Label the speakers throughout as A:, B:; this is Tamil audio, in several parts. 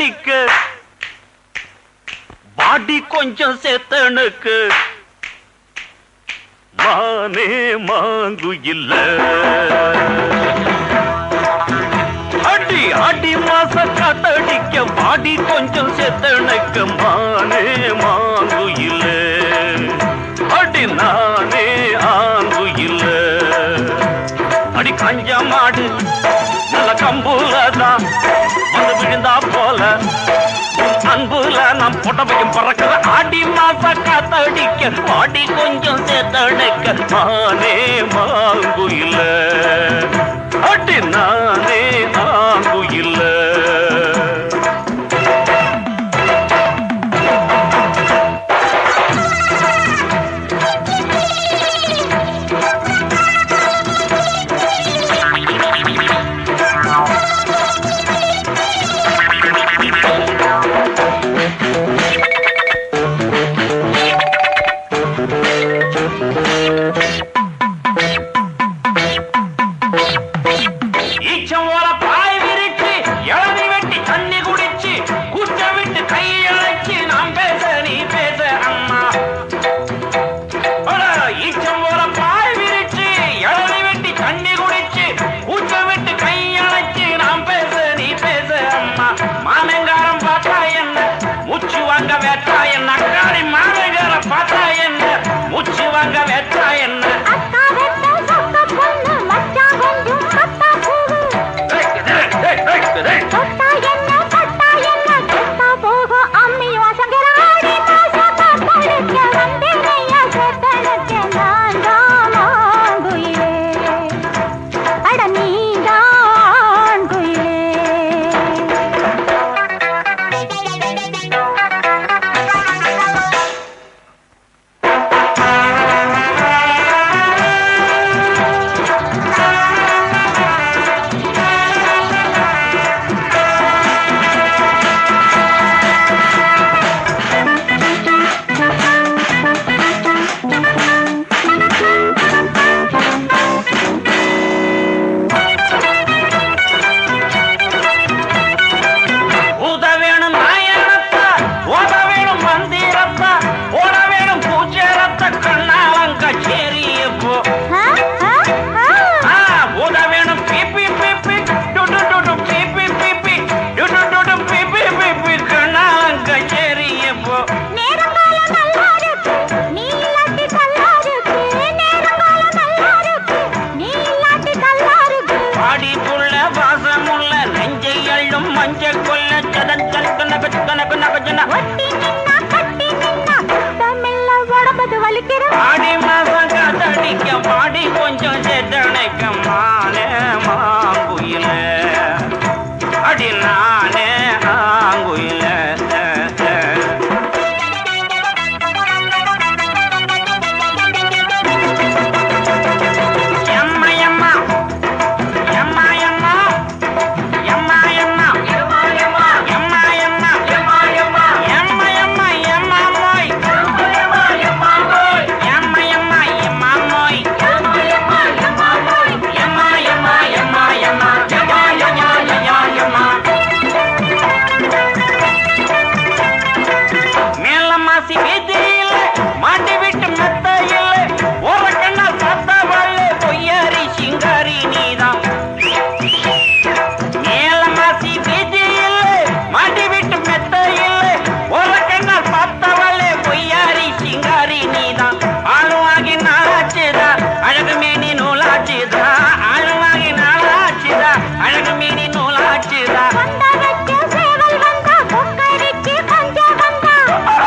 A: காத்தடிக்க வாடி கொஞ்சம் சேத்தனுக்கு மானே மாங்கு இல்ல அடி அடி மாச காத்தடிக்க வாடி கொஞ்சம் சேத்தனுக்கு மானே மாங்கு இல்ல அடி நானே ஆங்கு இல்ல அடி கஞ்ச மாடு நல்ல கம்புல தான் வந்து விழுந்தா போல உன் அன்புல நாம் புடவையும் பறக்கிற ஆடி மாச காத்தடிக்க பாடி கொஞ்சம் சேர்த்தடைக்க நானே மாங்கு இல்ல அடி நானே ஆங்கு இல்ல ஈச்சம் ஓல பாய் விரிச்சு இளநி வெட்டி தண்ணி குடிச்சு கூச்ச விட்டு கை அழைச்சு நாம் பேச நீ பேச அம்மா அட, ஈச்சம் ஓல பாய் விரிச்சு இளநி வெட்டி தண்ணி குடிச்சு கூச்ச விட்டு கை அழைச்சு நாம் பேச நீ பேச அம்மா மாமங்காரம் பார்த்தா என்ன மூச்சு வாங்க வேட்டா என்ன அக்காடி மாமங்காரம் பார்த்தா என்ன மூச்சு வாங்க வேட்டா என்ன
B: அக்கா வெட்ட சொக்க பொண்ணு மச்சான் கொஞ்சம் பத்தா பூவு
A: டேய், டேய், டேய், டேய், டேய்.
B: தொட்டா என்ன தொட்டா என்ன தொட்டா போகும் அம்மி வாசங்கர ஆடி மாசமா படுக்க வந்தேனையா சேத்தனுக்கு நான் தான் ஆங்குயிலே அட நீ தான் குயிலே
A: ஊத வேணும் நாயனத்த ஓத வேணும் மந்திரத்த ஓட வேணும் பூச்சேரத்த கண்ணாலங்க சேரியப்போ
B: ஆ ஆ ஆ
A: ஊத வேணும் பிபி பிபி டுடு டுடு பிபி பிபி டுடு டுடு பிபி பிபி கண்ணாலங்க சேரியப்போ
B: நேரங்காலம் நல்லா இருக்கு நீ இல்லாட்டி நல்லா இருக்கு நேரங்காலம் நல்லா இருக்கு நீ இல்லாட்டி நல்லா இருக்கு
A: பாடி புள்ள வாசமுள்ள நெஞ்சை அள்ளும் மஞ்ச கொல்ல சதன் கணக்கு நகச்சு கணக்கு நகச்சுன
B: ஒட்டி நின்னா கட்டி நின்னா தமிழ்ல உடம்பது வலிக்கிற
A: ஆடி மாசம் காத்தடிக்க பாடி கொஞ்சம் சேத்தனைக்க மானே மாங்குயில அடி நானே ஆங்குயில எம்மா எம்மா எம்மா எம்மா எம்மா எம்மா எம்மா எம்மா எம்மா எம்மா எம்மா எம்மா எம்மா எம்மா எம்மா மோய் எம்மா எம்மா மோய் எம்மா எம்மா எம்மா மோய் எம்மா எம்மா எம்மா மோய் எம்மா எம்மா எம்மா எம்மா எம்மா எம்மா எம்மா எம்மா மேல மாசி வீதியில மாட்டி விட்டு மெத்த இல்ல ஓர கண்ணால் பார்த்தா வாழ பொய்யாரி சிங்காரி நீதான் மேல மாசி வீதியில மாட்டி விட்டு மெத்த இல்ல ஓர கண்ணால் பார்த்தா வாழ பொய்யாரி சிங்காரி நீதான் ஆளுவாகி நாளாச்சுதா அழகு மேனி நூலாச்சுதா ஆளுவாகி நாளாச்சுதா அழகு மேனி நூலாச்சுதா
B: வந்த வச்சு சேவல் வந்தா கொக்கரிக்கு பஞ்ச வந்தா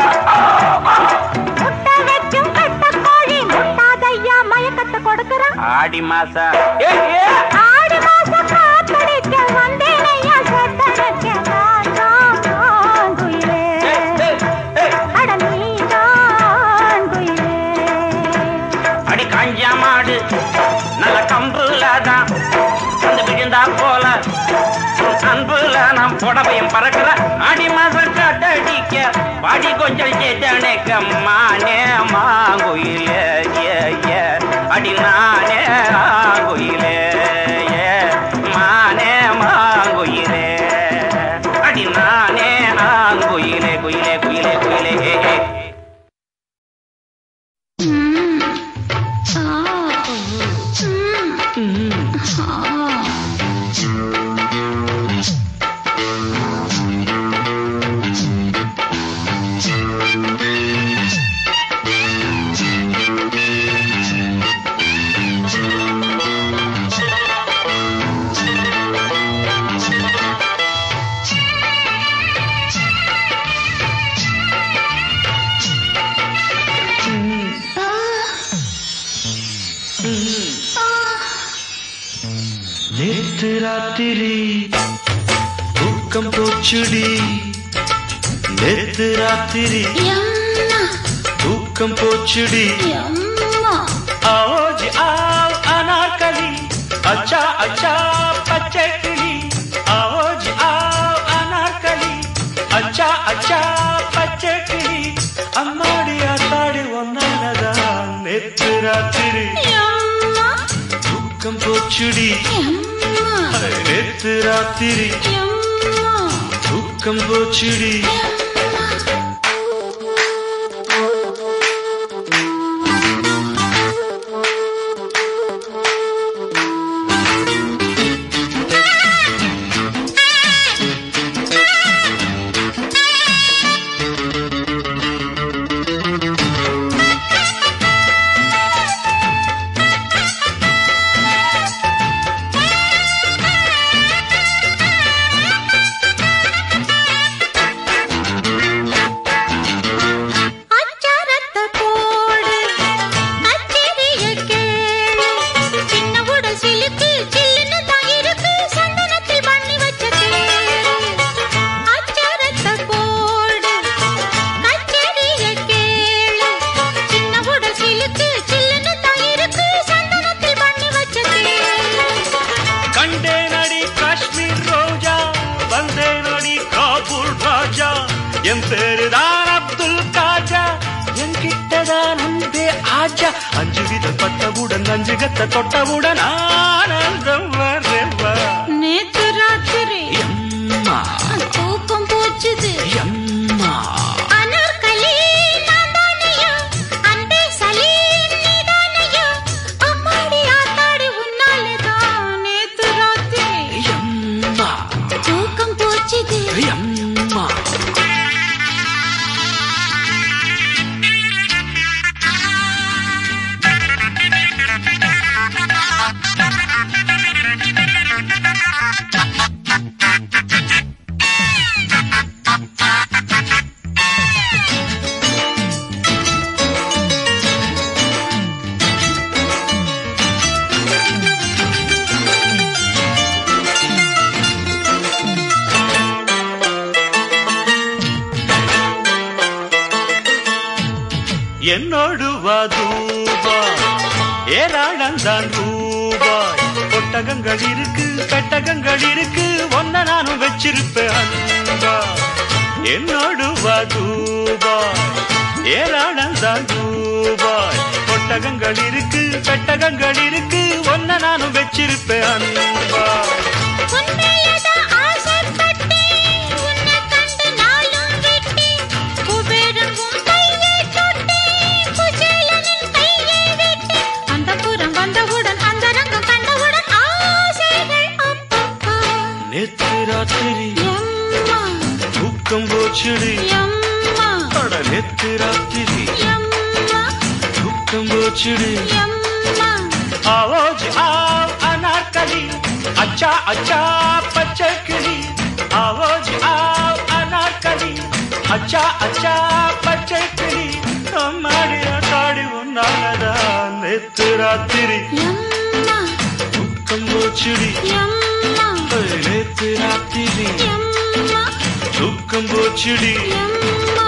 B: முட்டை வச்சும் கட்ட கோழி முட்டாதையா மயக்கத்தை கொடுக்கறான்
A: ஆடி மாசா ஏ ஏ
B: ஆடி மாசம் காத்தடிக்க வந்தேனையா சேத்தனுக்கு நான் தான் குயிலே அட நீ தான் குயிலே
A: அடி காஞ்சா மாடு நல்ல கம்புல தான் வந்து விழுந்தா போல உன் அன்புல நாம் புடவையும் பறக்கிற அடி மாசம் காட்டடிக்க பாடி கொஞ்சம் சேத்தனைக்க மானே மாங்குயிலே ஏ ஏ அடி நானே ஆங்குயிலே ஏ மானே மாங்குயிலே அடி நானே குயிலே குயிலே குயிலே ஏ ஏ
B: ம். ஆ. ம். ஆ.
C: நேற்று ராத்திரி தூக்கம் போச்சுடி நேற்று ராத்திரி
B: எம்மா.
C: தூக்கம் போச்சுடி
B: எம்மா.
C: ஆவோஜி ஆவ் அனார்கலி அச்சா அச்சா பச்சை கிளி ஆவோஜி ஆவ் அனார்கலி அச்சா அச்சா பச்சை கிளி அம்மாடி ஆத்தாடி ஒன்னானதான் நேற்று ராத்திரி
B: எம்மா.
C: தூக்கம் போச்சுடி
B: எம்மா.
C: நேற்று ராத்திரி
B: எம்மா.
C: தூக்கம் போச்சுடி
B: அச்சாரத்தை போடு, அச்சரிய கேளு. சின்ன உடல் சிலுக்கு, சில்லுன்னு தான் இருக்கு, சந்தனத்தில் பண்ணி வச்ச கேளு. அச்சாரத்தை போடு, அச்சரிய கேளு. சின்ன உடல் சிலுக்கு, சில்லுன்னு தான் இருக்கு, சந்தனத்தில் பண்ணி வச்ச கேளு.
C: கண்டேனடி காஷ்மீர் ரோஜா வந்தேனடி காபூல் ராஜா என் பேருதான் அப்துல் காஜா என் கிட்டதான் அன்பே ஆஜா அஞ்சு விதம் பட்டவுடன் அஞ்சு கத்த தொட்டவுடன் ஆனந்தம் வரவா
B: நேத்து ராத்திரி
C: எம்மா
B: தூக்கம் போச்சுது
C: எம்மா
B: அனார்கலி நான்தானையா? அன்பே சலீம் நீதானையா? அம்மாடி ஆத்தாடி உன்னாலதான் நேத்து ராத்திரி
C: எம்மா
B: தூக்கம் போச்சுது
C: எம்மா என்னோடு வதூபா ஏராளந்தான் ரூபாய் ஒட்டகங்கள் இருக்கு பெட்டகங்கள் இருக்கு ஒன்ன நானும் வச்சிருப்பேன் அன்பா என்னோடு வதூபா ஏராளந்தான் ரூபாய் ஒட்டகங்கள் இருக்கு பெட்டகங்கள் இருக்கு ஒன்ன நானும் வச்சிருப்பேன் அன்பா
B: உன்மேலதான் ஆசைப்பட்டேன். உன்னை கண்டு நாளும் விட்டேன். குபேரன் உன் கையை தொட்டேன். குசேலனின் கையை விட்டேன். அந்தப்புறம் வந்தவுடன் அந்தரங்கம் கண்டவுடன் ஆசைகள் அப்பப்பா.
C: நேற்று ராத்திரி
B: எம்மா,
C: தூக்கம் போச்சுடி
B: எம்மா,
C: அட நேற்று ராத்திரி
B: எம்மா,
C: தூக்கம் போச்சுடி
B: எம்மா.
C: ஆவோஜ் ஆவ் அனார்கலி அச்சா அச்சா பச்சை கிளி ஆவோஜ் ஆவ் அனார்கலி அச்சா அச்சா பச்சை கிளி அம்மாடி ஆட்டாடி உன்னாலதான் நேத்து ராத்திரி
B: எம்மா,
C: தூக்கம் போச்சுடி
B: எம்மா,
C: நேத்து ராத்திரி
B: எம்மா,
C: தூக்கம் போச்சுடி
B: எம்மா.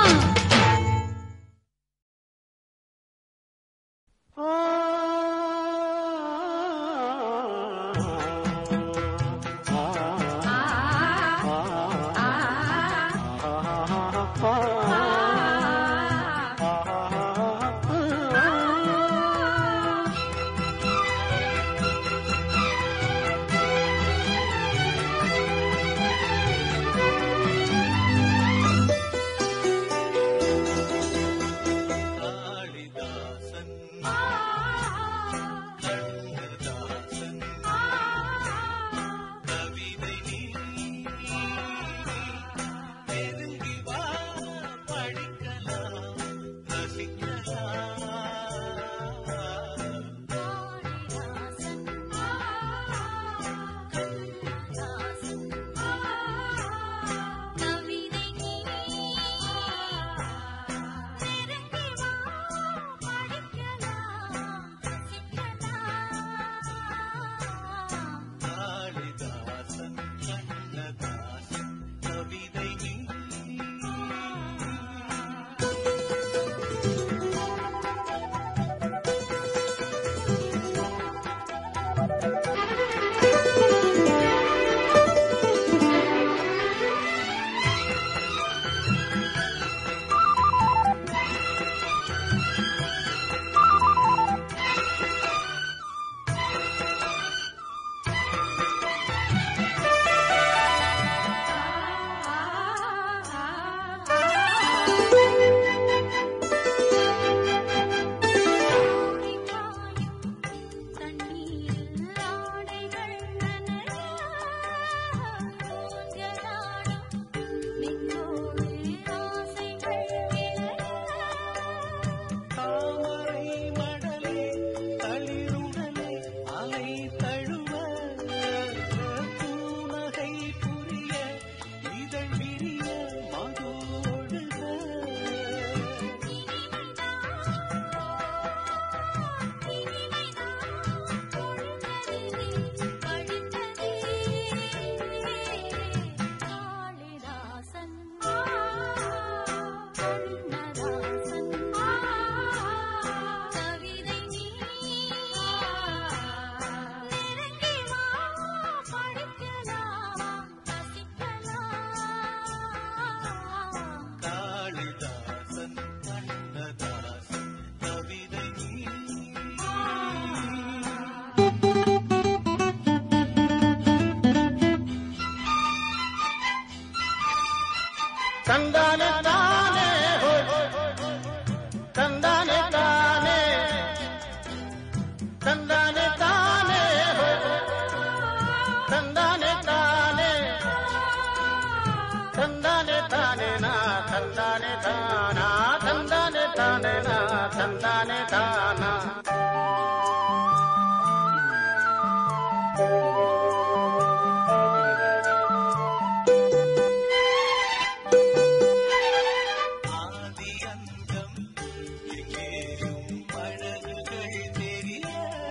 D: தந்தானே தானே ஹோய். தந்தானே தானே தந்தானே தானே ஹோய். தந்தானே தானே தந்தானே தானே நா தந்தானே தானா தந்தானே தானே நா தந்தானே தானா
C: ஆதி அந்தம் எங்கேயும் அழகுகள் தெரிய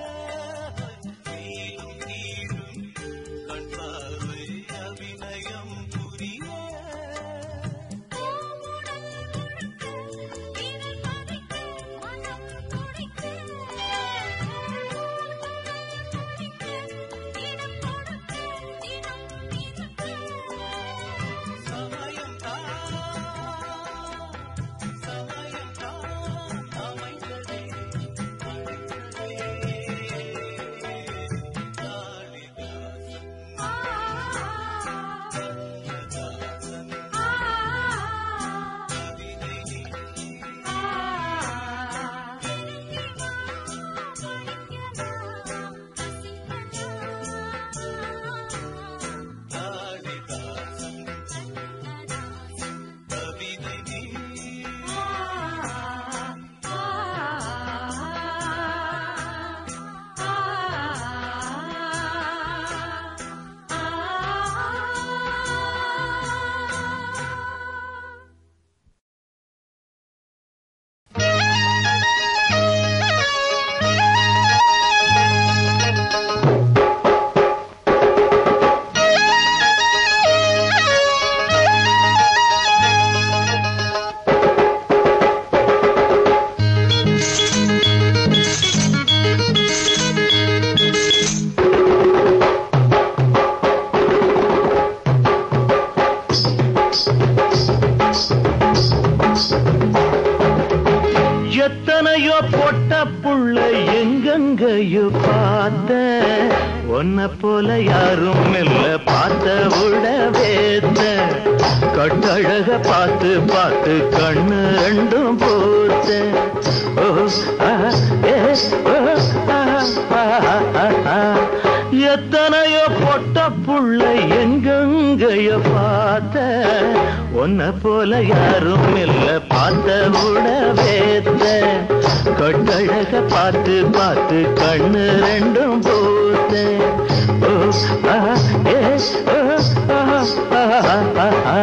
C: மேலும் கீழும் கண் பார்வை அபிநயம் புரிய சமயம் தான் சமயம் தான் அமைந்ததே அழைத்ததே காளிதாசன் கண்ணதாசன் கவிதை நீ காளிதாசன் கவிதை நீ
E: எத்தனையோ பொட்ட புள்ள எங்கெங்கயோ பார்த்த உன்னை போல யாரும் இல்ல பார்த்த விட வேத்த கட்டழக பார்த்து பார்த்து கண்ணு ரெண்டும் போத்த ஓ ஆஹா, ஏ, ஓ, ஆஹா, ஆஹா, ஆஹா. எத்தனையோ பொட்ட புள்ள எங்கெங்கயோ பார்த்த உன்னை போல யாரும் இல்ல பார்த்த விட வேத்த கட்டழக பார்த்து பார்த்து கண்ணு ரெண்டும் போத்த ஓ ஆஹா, ஏ, ஓ, ஆஹா, ஆஹா, ஆஹா.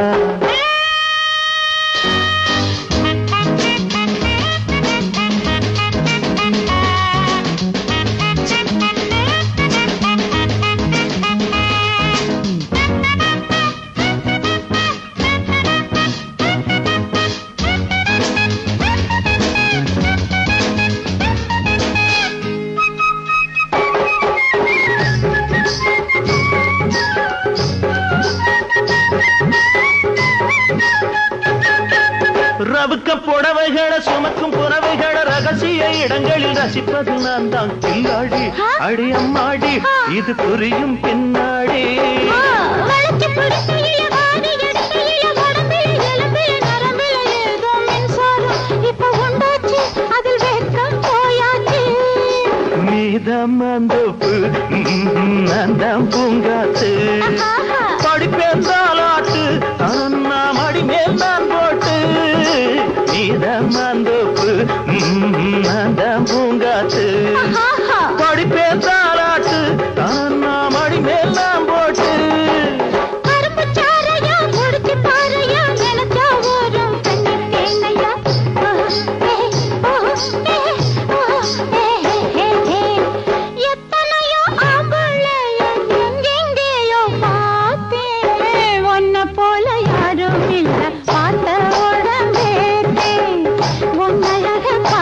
E: ரவுக்க புடவைகளை சுமக்கும் புறவைகளை ரகசிய இடங்களில் ரசிப்பது நான் தான் கில்லாடி அடி அம்மாடி இது புரியும் பின்னாடி
B: வளைச்சு பிடிக்கையில வாரி எடுக்கையில உடம்பில எலும்பில நரம்பில ஏதோ மின்சாரம் இப்ப உண்டாச்சு அதில் வெட்கம் போயாச்சு
E: மீதம் அந்தோப்பு நான் தான் பூங்காத்து
B: ஆஹா.
E: படிப்பேன் தாலாட்டு நான் அடி மேல் நான் போட்டு மீதம் அந்தோப்பு நான் தான் பூங்காத்து
B: ஆஹா.
E: படிப்பேன் தாலாட்டு நான் அடி மேல் நான் போட்டு
B: கரும்பு சாறையா குடிச்சு பாறையா நினைச்சா ஓரம் கண்ணி தேங்கையா ஓ, ஏ, ஓ, ஏ, ஓ, ஏ, ஏ, ஏ, ஏ. எத்தனையோ ஆம்பளைய எங்கெங்கேயோ பார்த்தேன் உன்னை போல யாரும் இல்ல பார்த்த உடம்பேத்தே உன்னழக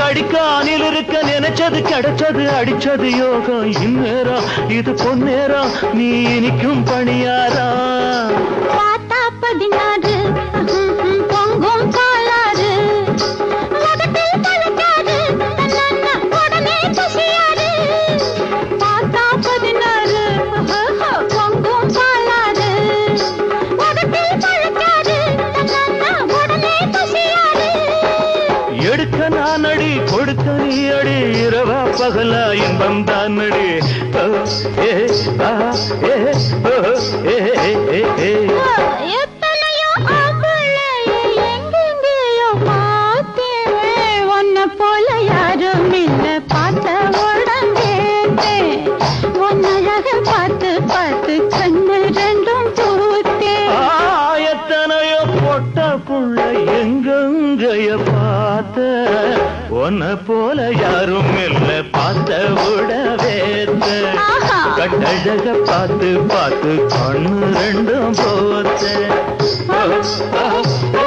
E: அடிக்கானில் இருக்க நினைச்சது கிடைச்சது அடிச்சது யோகம் இந்நேரம் இது பொன்னேரம் நீ இனிக்கும் பணியாரா
B: பார்த்தா பதினாறு பொங்கும் பாலாறு உதட்டில் பழுக்காது தன்னன்ன உடனே பசியாறு பார்த்தா பதினாறு பொங்கும் பாலாறு உதட்டில் பழுக்காது தன்னன்ன உடனே பசியாறு
E: எடுக்க நான் அடி கொடுக்க நீ அடி இரவா பகலா இன்பம் தான் அடி ஓ, ஏ, ஆ, ஏ, ஓ, ஏ, ஏ, ஏ, ஏ.
B: எத்தனையோ ஆம்பளையை எங்கெங்கேயோ பார்த்தேன். உன்னை போல யாரும் இல்ல பார்த்த உடம்பேத்தேன். உன் அழக பார்த்து பார்த்து கண்ணு ரெண்டும் பூத்தேன்.
E: ஆ, எத்தனையோ பொட்ட புள்ள எங்கெங்கைய பார்த்த உன்னை போல யாரும் இல்ல பார்த்த விடவேத்த
B: ஆஹா.
E: கட்டழக பார்த்து பார்த்து கண்ணு ரெண்டும் போத்த ஓ, ஆ, ஆ,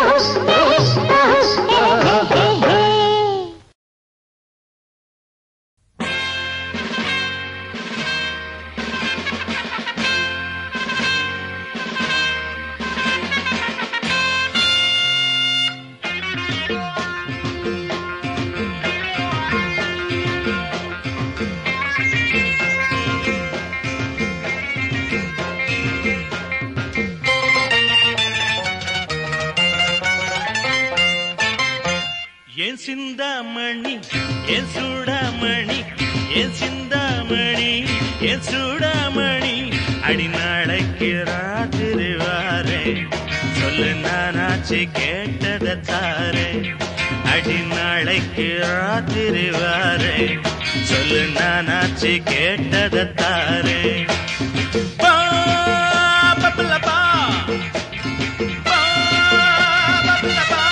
E: ஆ, ஆ, ஆ.
F: என் சிந்தாமணி என் சூடாமணி என் சிந்தாமணி என் சூடாமணி அடி நாளைக்கு ராத்திரி வாரே சொல்லு நானாச்சு கேட்டத தாரே அடி நாளைக்கு ராத்திரி வாரே சொல்லு நானாச்சு கேட்டத தாரே பா பப்பல பா பா பப்பல பா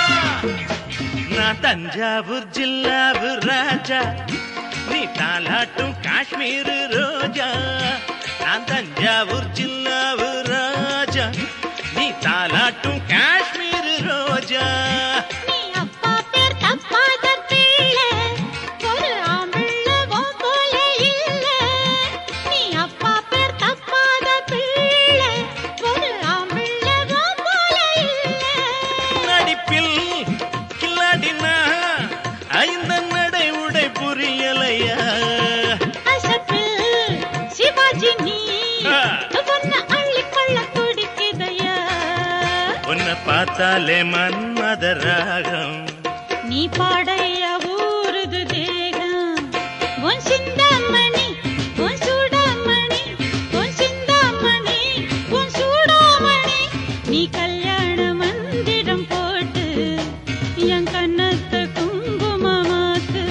F: நான் தஞ்சாவூர் ஜில்லாவு ராஜா நீ தாலாட்டும் காஷ்மீர் ரோஜா நான் தஞ்சாவூர் ஜில்லாவு ராஜா நீ தாலாட்டும் காஷ்மீர் ரோஜா
B: நீ அப்பா பேர் தப்பாத பிள்ளை. ஒரு ஆம்பிள்ளை உன் போல இல்ல. நீ அப்பா பேர் தப்பாத பிள்ளை. ஒரு ஆம்பிள்ளை உன் போல இல்ல.
F: நடிப்பில் கில்லாடினா ஐந்த நடை உடை புரியலையா
B: அசப்பில் சிவாஜி நீ
F: ஆ.
B: உன்னை அள்ளிக்கொள்ள துடிக்குதையா
F: உன்னை பார்த்தாலே மன்மத ராகம்
B: நீ பாடைய ஊருது தேகம் உன் சிந்தாமணி உன் சூடாமணி உன் சிந்தாமணி உன் சூடாமணி நீ கல்யாண மந்திரம் போட்டு என் கண்ணத்தை குங்குமமாக்கு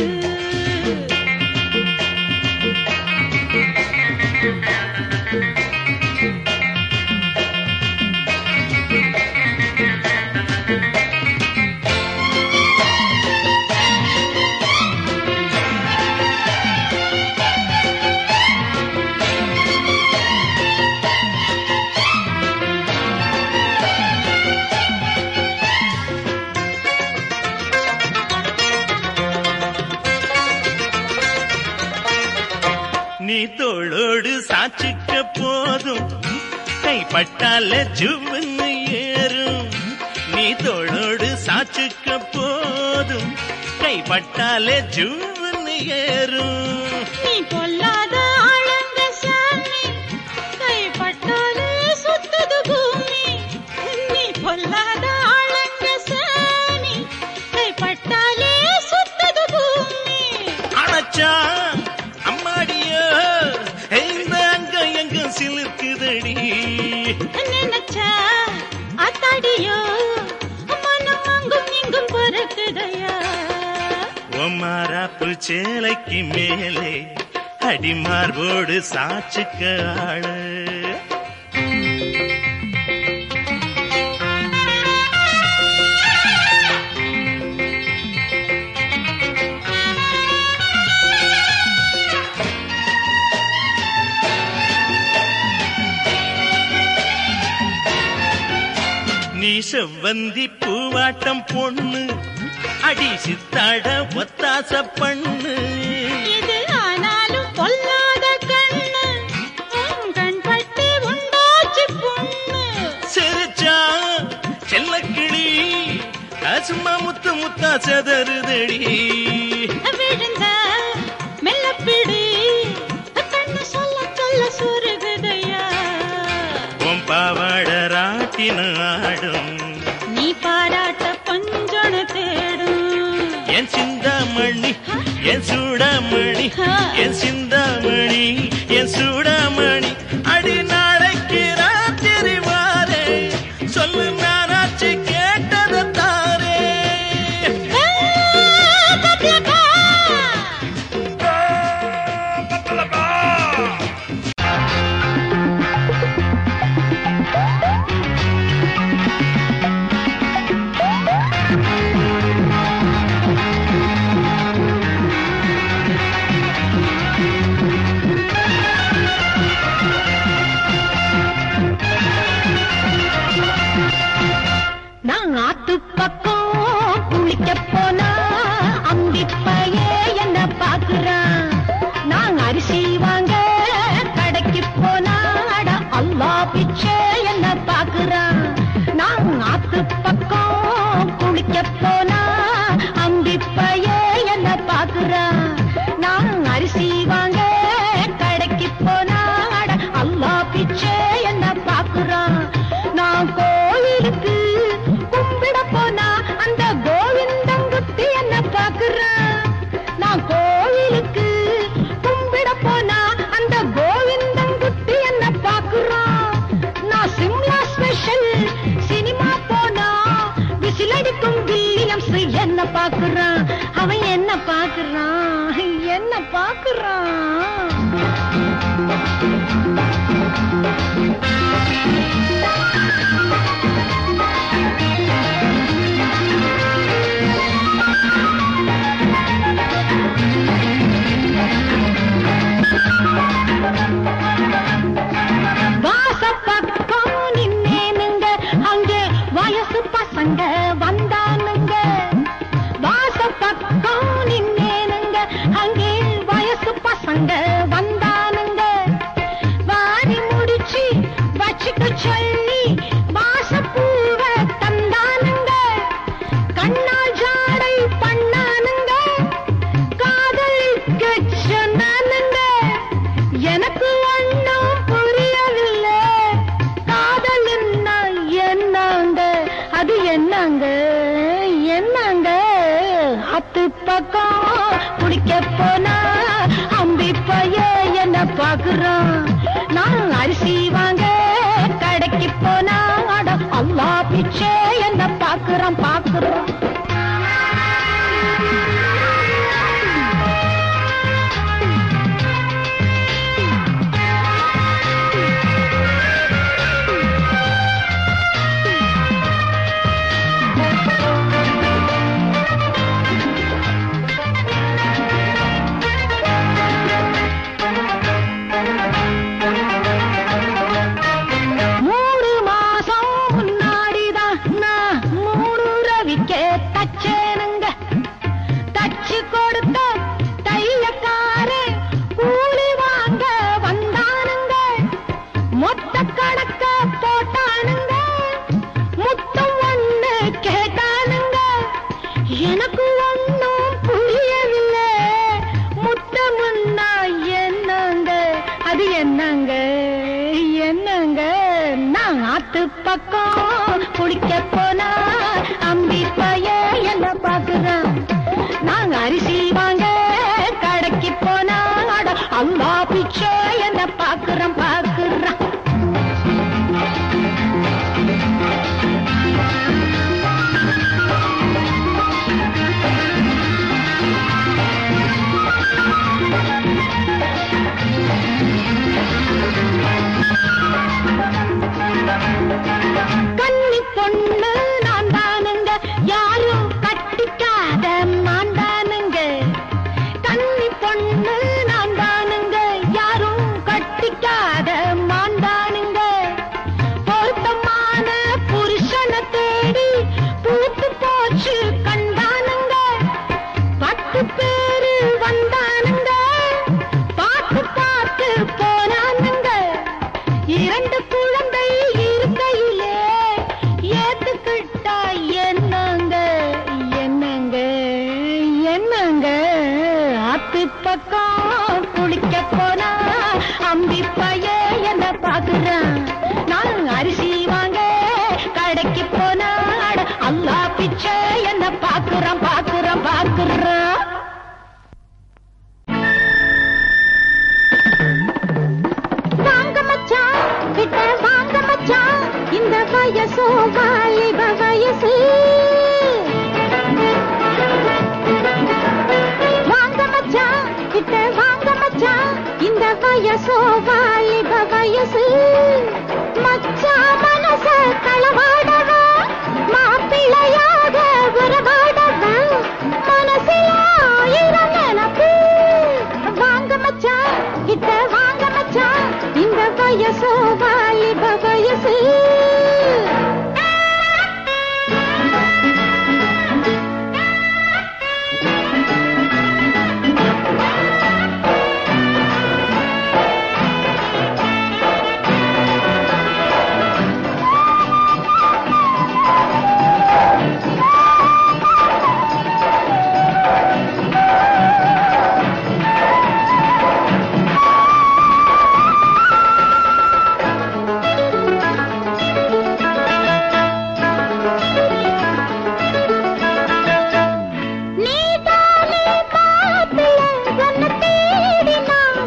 F: நீ தோளோடு சாச்சிக்க போதும் கைப்பட்டால ஜுவன்னு ஏறும் நீ தோளோடு சாச்சிக்க போதும் கைப்பட்டாலே ஜுவன்னு ஏறும்
B: நீ பொல்லாத ஆளுங்க சாமி கைப்பட்டாலே சுத்துது பூமி நீ பொல்லாத ஆளுங்க சாமி கைப்பட்டாலே சுத்துது பூமி
F: அணைச்சா அம்மாடியோ இந்த அங்கம் எங்கும் சிலிர்க்குதடி
B: நினைச்சா அத்தாடியோ மனம் அங்கும் இங்கும் பொறுக்குதையா
F: ஒம்மாராப்பு சேலைக்கு மேலே அடிமார்போடு சாச்சுக்க ஆளு நீ செவ்வந்தி பூவாட்டம் பொண்ணு அடி சித்தாட ஒத்தாச பண்ணு
B: இது ஆனாலும் பொல்லாத கண்ணு உன் கண் பட்டு உண்டாச்சு புண்ணு
F: சிரிச்சா செல்லக்கிளி சும்மா முத்து முத்தா செதறுதடி
B: விழுந்த மெல்லப்பிடி கண்ணு சொல்ல சொல்ல சுருகுதையா
F: உன் பாவாட ராட்டின ஆடும்
B: நீ பாராட்ட பஞ்சொன தேடும்
F: என் சிந்தாமணி என் சூடாமணி என் சிந்தாமணி என் சூடாமணி அடி நாளைக்கு ராத்திரி வாரே சொல்லு நானாச்சு கேட்டதை தாரே
B: நான் ஆத்து பக்கம் குளிக்க போனா அம்பிப்பையே என்ன பாக்குறான் நான் அரிசி வாங்க கடைக்கு போனா அட அல்லா பிச்சை என்ன பாக்குறான் நான் ஆத்து பக்கம் குளிக்க போனா அம்பிப்பையே என்ன பாக்குறான் நான் அரிசி வாங்க கடைக்கு போனா அட அல்லா பிச்சை என்ன பாக்குறான் நான் கோயிலுக்கு கும்பிட போனா அந்த கோவிந்தங்குத்தி என்ன பாக்குறான் நான் கோயிலுக்கு கும்பிட போனா அந்த கோவிந்தங்குத்தி என்ன பாக்குறான் நான் சிம்லா ஸ்பெஷல் சினிமா போனா விசிலடிக்கும் வில்லியம்ஸ் என்ன பாக்குறான் அவன் என்ன பாக்குறான் என்ன பாக்குறான் வாச பக்கம் நின்னேனுங்க அங்கே வயசு பசங்க வந்தானுங்க வாச பக்கம் நின்னேனுங்க அங்கே வயசு பசங்க வந்தானுங்க வாரி முடிச்சு வச்சுக்க சொல்லி வாசப்பூவ தந்தானுங்க கண்ணால் ஜாடை பண்ணானுங்க காதலிக்க சொன்னானுங்க எனக்கு ஒண்ணும் புரியவில்லை காதல் என்ன என்னங்க அது என்னங்க என்னங்க அத்து பக்கம் குடிக்க போனா அம்பி பைய என்ன பாக்குறான் நான் அரிசி வாங்க கடைக்கு போனா அட அல்லா பிச்சை என்ன பாக்குறான் பாக்குறான் மூணு மாசம் முன்னாடிதான் நான் மூணு ரவிக்கே தச்சேனுங்க தச்சு கொடுத்த தையக்காரே கூலி வாங்க வந்தானுங்க மொத்த கணக்க போட்டானுங்க முத்தம் ஒண்ணு கேட்டானுங்க எனக்கு ஒண்ணும் புரியவில்லை முத்தமுன்னா என்னங்க அது என்னங்க என்னங்க நான் ஆத்து பக்கம் குடிக்க போனா அம்பி பைய என்ன பாக்குறான் நாங்க அரிசி வாங்க கடைக்கு போனா அட அல்லா பிச்சை என்ன பாக்குறான் பாக்குறான் கன்னி பொண்ணு நான் தானுங்க யாரும் கட்டிக்காத மாண்டானுங்க கன்னி பொண்ணு நான் தானுங்க யாரும் கட்டிக்காத வாலிப வயசு வாங்க மச்சான் கிட்ட வாங்க மச்சான் இந்த வயசோ வாலிப வயசு மச்சான் மனச களவாடவா மாப்பிள்ளையாக உறவாடவா மனசில ஆயிரம் நினப்பு வாங்க மச்சான் கிட்ட வாங்க மச்சான் இந்த வயசோ வாலிப வயசு நீதானே மாப்பிள்ளை உன்னை தேடி நான்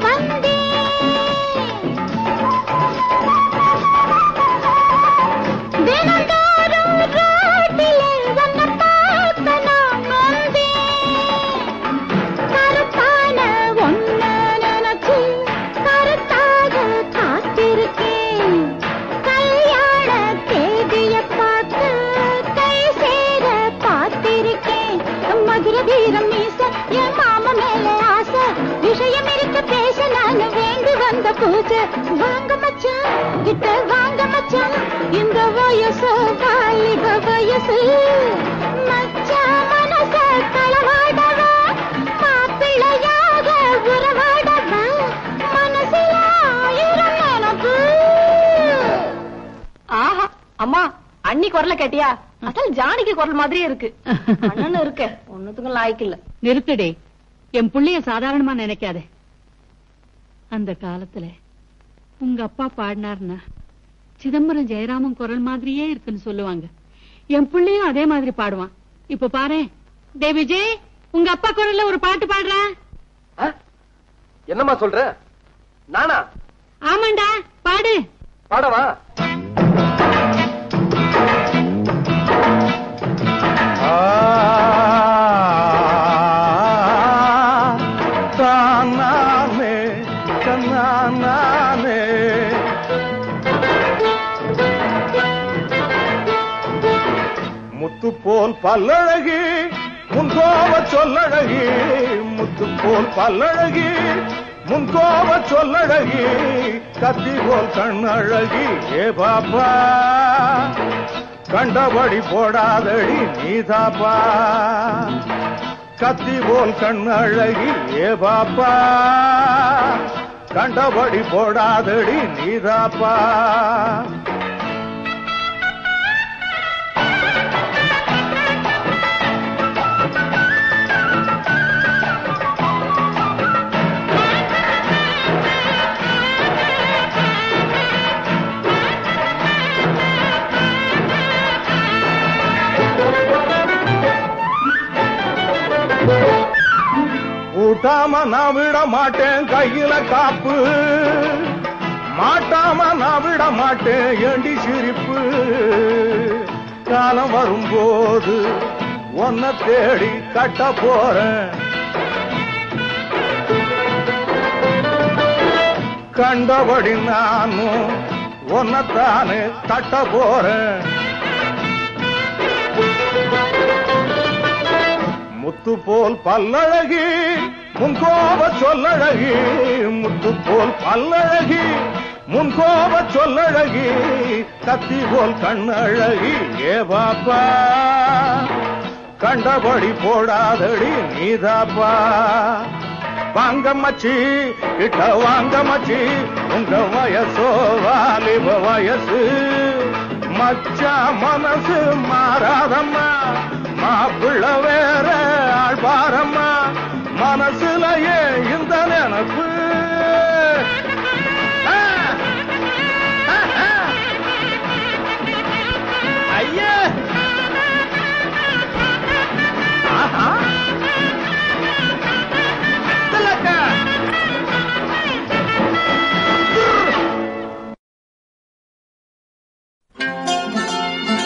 B: வந்தேன் தினந்தோறும் ரோட்டிலே உன்னை பார்க்க நான் வந்தேன் கருப்பான ஒன்ன நினைச்சு கருத்தாக காத்திருக்கேன் கல்யாண தேதிய பார்த்து கை சேர பார்த்திருக்கேன் மதுர வீரம் மீச என் மாம மேல ஆசை விஷயம் இருக்க பேச நான் வேண்டி வந்த பூஜை வாங்க மச்சான் கிட்ட வாங்க மச்சான் இந்த வயசு வாலிப வயசு மச்சான் மனச களவாடவா மாப்பிள்ளையாக உறவாடவா மனசில ஆயிரம் நினப்பு
G: ஆஹா அம்மா அண்ணி குரல கேட்டியா அசல் ஜானகி குரல் மாதிரியே இருக்கு அண்ணன் இருக்க ஒண்ணுத்துக்கும் லாய்க்கு இல்ல
H: நிறுத்துடே என் புள்ளைய சாதாரணமா நினைக்காத அந்த காலத்துல உங்க அப்பா பாடினார்னா சிதம்பரம் ஜெயராமன் குரல் மாதிரியே இருக்குன்னு சொல்லுவாங்க என் புள்ளையும் அதே மாதிரி பாடுவான் இப்ப பாரு டே விஜய் உங்க அப்பா குரல்ல ஒரு பாட்டு பாடுறான்
I: என்னம்மா சொல்ற நானா
H: ஆமாண்டா பாடு
I: பாடவா
E: தானானே தன்னானே முத்து போல் பல்லழகி முன்கோவ சொல்லழகி முத்து போல் பல்லழகி முன்கோவ சொல்லழகி கத்தி போல் கண்ணழகி ஏ பாப்பா கண்டபடி போடாதடி நீதாப்பா கத்தி போல் கண்ணழகி ஏ பாப்பா கண்டபடி போடாதடி நீதாப்பா ஊட்டாம நான் விட மாட்டேன் கையில காப்பு மாட்டாம நான் விட மாட்டேன் ஏண்டி சிரிப்பு காலம் வரும்போது உன்னை தேடி கட்ட போறேன் கண்டபடி நானும் உன்னைத்தானே தட்ட போறேன் முத்து போல் பல்லழகி முன்கோப சொல்லழகி முத்து போல் பல்லழகி முன்கோப சொல்லழகி கத்தி போல் கண்ணழகி ஏ பாப்பா கண்டபடி போடாதடி நீதாப்பா வாங்க மச்சி கிட்ட வாங்க மச்சி உங்க வயசோ வாலிப வயசு மச்சா மனசு மாறாதம்மா மாப்பிள்ள வேற ஆழ்வாரம்மா மனசுலயே இந்த நினப்பு ஆ! ஆ, ஆ! ஐயா ஆஹா திலக்கா
B: ஆ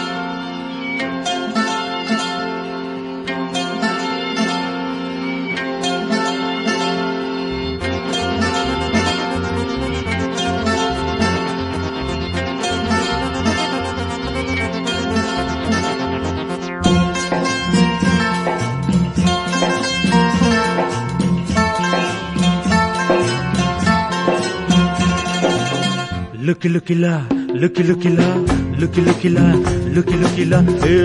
F: லுக்கி லுக்கிலா லுக்கி லுக்கிலா லுக்கி லுக்கிலா லுக்கி லுக்கிலா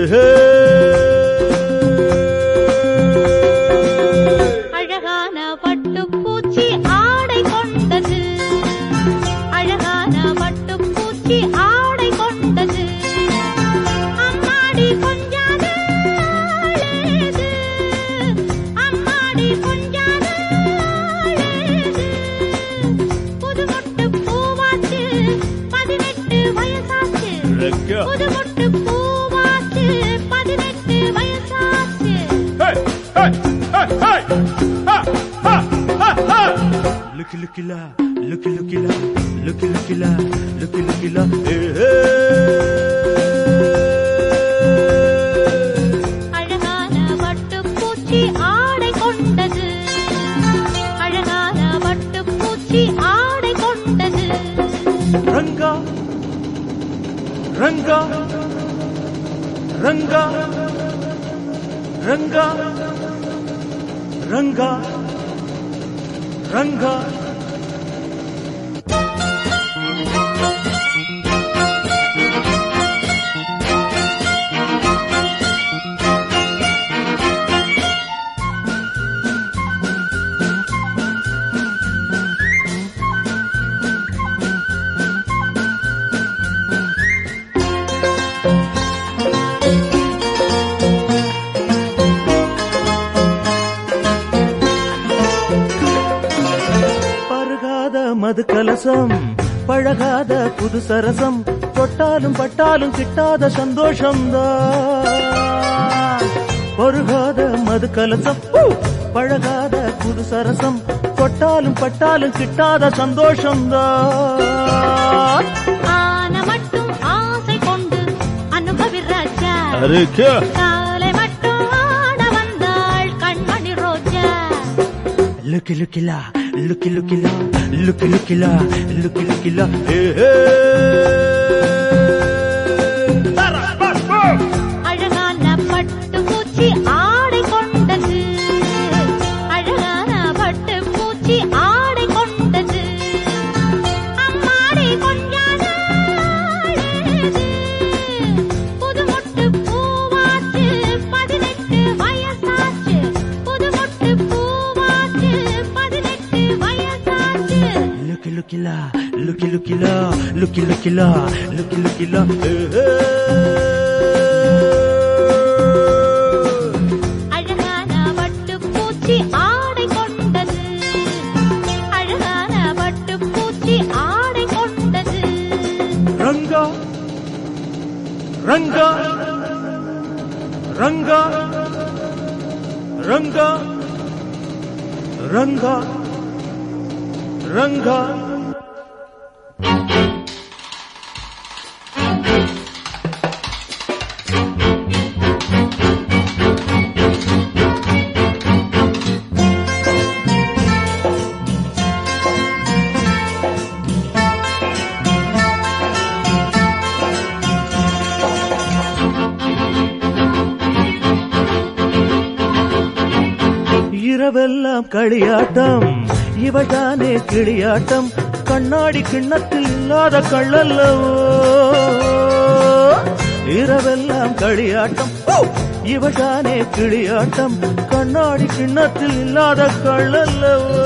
B: அழகான பட்டுப்பூச்சி ஆடை கொண்டது அழகான பட்டுப்பூச்சி ஆடை கொண்டது அம்மாடி கொஞ்சாத அழகு அம்மாடி கொஞ்சாத அழகு புது மொட்டு பூவாச்சு பதினெட்டு வயசாச்சு புது மொட்டு பூவாச்சு பதினெட்டு வயசாச்சு
F: லுக்கி லுக்கிலா லுக்கி லுக்கிலா லுக்கி லுக்கிலா லுக்கி லுக்கிலா
B: அழகான பட்டுப்பூச்சி ஆடை கொண்டது அழகான பட்டுப்பூச்சி ஆடை கொண்டது
F: ரங்கா ரங்கா ரங்கா ரங்கா ரங்கா ரங்கா பருகாத மது கலசம் பழகாத புது சரசம் தொட்டாலும் பட்டாலும் கிட்டாத சந்தோஷம்தான் பருகாத மது கலசம் ஊ! பழகாத புது சரசம் தொட்டாலும் பட்டாலும் கிட்டாத சந்தோஷம்தான்
B: ஆன மட்டும் ஆசை கொண்டு அனுபவி ராஜா காலை மட்டும் ஆட வந்தாள் கண்மணி ரோஜா
F: லுக்கி லுக்கிலா லுக்கி லுக்கிலா லுக்கி லுக்கிலா லுக்கி லுக்கிலா ஏ
B: அழகான பட்டுப்பூச்சி ஆடை கொண்டது அழகான பட்டுப்பூச்சி ஆடை கொண்டது அம்மாடி கொஞ்சாத அழகு புது மொட்டு பூவாச்சு பதினெட்டு வயசாச்சு புது மொட்டு பூவாச்சு பதினெட்டு வயசாச்சு
F: லுக்கி லுக்கிலா லுக்கி லுக்கிலா லுக்கி லுக்கிலா லுக்கி லுக்கிலா ஏ
B: அழகான பட்டுப்பூச்சி ஆடை கொண்டது அழகான பட்டுப்பூச்சி ஆடை கொண்டது
F: ரங்கா ரங்கா ரங்கா ரங்கா ரங்கா ரங்கா இரவெல்லாம் களியாட்டம் இவள்தானே கிளியாட்டம் கண்ணாடி கிண்ணத்தில் இல்லாத கள்ளல்லவோ இரவெல்லாம் களியாட்டம் ஓ! இவள்தானே கிளியாட்டம் கண்ணாடி கிண்ணத்தில் இல்லாத கள்ளல்லவோ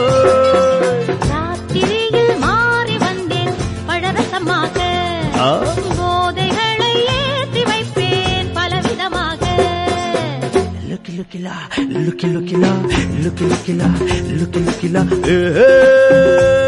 B: ராத்திரியில் மாறி வந்தேன் பழரசமாக
F: ஆ?
B: போதைகளை ஏற்றி வைப்பேன் பலவிதமாக
F: லுக்கி லுக்கிலா லுக்கி லுக்கிலா லுக்கி லுக்கிலா லுக்கி லுக்கிலா ஏ